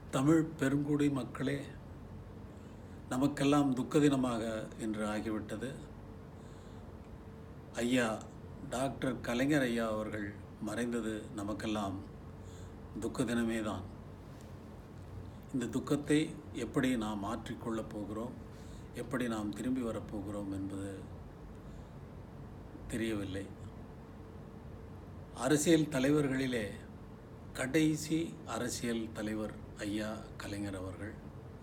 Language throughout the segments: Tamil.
தமிழ் பெருங்குடி மக்களே நமக்கெல்லாம் துக்க தினமாக இன்று ஆகிவிட்டது ஐயா டாக்டர் கலைஞர் ஐயா அவர்கள் மறைந்தது நமக்கெல்லாம் துக்க தினமே தான் இந்த துக்கத்தை எப்படி நாம் மாற்றிக்கொள்ளப் போகிறோம் எப்படி நாம் திரும்பி வரப்போகிறோம் என்பது தெரியவில்லை அரசியல் தலைவர்களிலே கடைசி அரசியல் தலைவர் ஐயா கலைஞர் அவர்கள்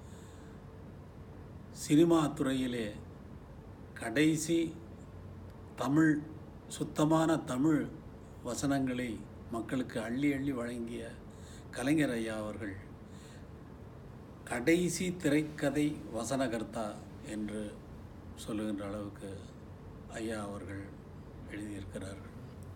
சினிமா துறையிலே கடைசி தமிழ் சுத்தமான தமிழ் வசனங்களை மக்களுக்கு அள்ளி அள்ளி வழங்கிய கலைஞர் ஐயா அவர்கள் கடைசி திரைக்கதை வசனகர்த்தா என்று சொல்லுகின்ற அளவுக்கு ஐயா அவர்கள் எழுதியிருக்கிறார்கள்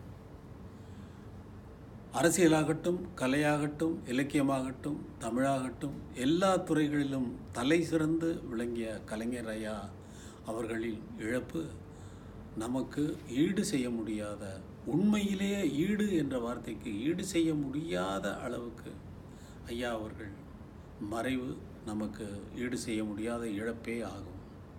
அரசியலாகட்டும் கலையாகட்டும் இலக்கியமாகட்டும் தமிழாகட்டும் எல்லா துறைகளிலும் தலை சிறந்து விளங்கிய கலைஞர் ஐயா அவர்களின் இழப்பு நமக்கு ஈடு செய்ய முடியாத உண்மையிலேயே ஈடு என்ற வார்த்தைக்கு ஈடு செய்ய முடியாத அளவுக்கு ஐயா அவர்கள் மறைவு நமக்கு ஈடு செய்ய முடியாத இழப்பே ஆகும்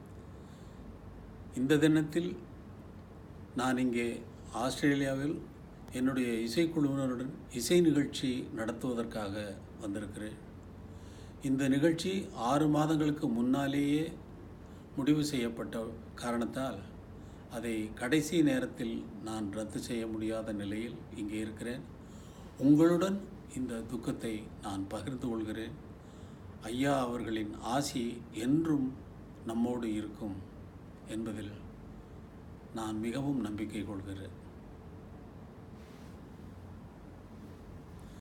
இந்த தினத்தில் நான் இங்கே ஆஸ்திரேலியாவில் என்னுடைய இசைக்குழுவினருடன் இசை நிகழ்ச்சி நடத்துவதற்காக வந்திருக்கிறேன் இந்த நிகழ்ச்சி ஆறு மாதங்களுக்கு முன்னாலேயே முடிவு செய்யப்பட்ட காரணத்தால் அதை கடைசி நேரத்தில் நான் ரத்து செய்ய முடியாத நிலையில் இங்கே இருக்கிறேன் உங்களுடன் இந்த துக்கத்தை நான் பகிர்ந்து கொள்கிறேன் ஐயா அவர்களின் ஆசி என்றும் நம்மோடு இருக்கும் என்பதில் நான் மிகவும் நம்பிக்கை கொள்கிறேன்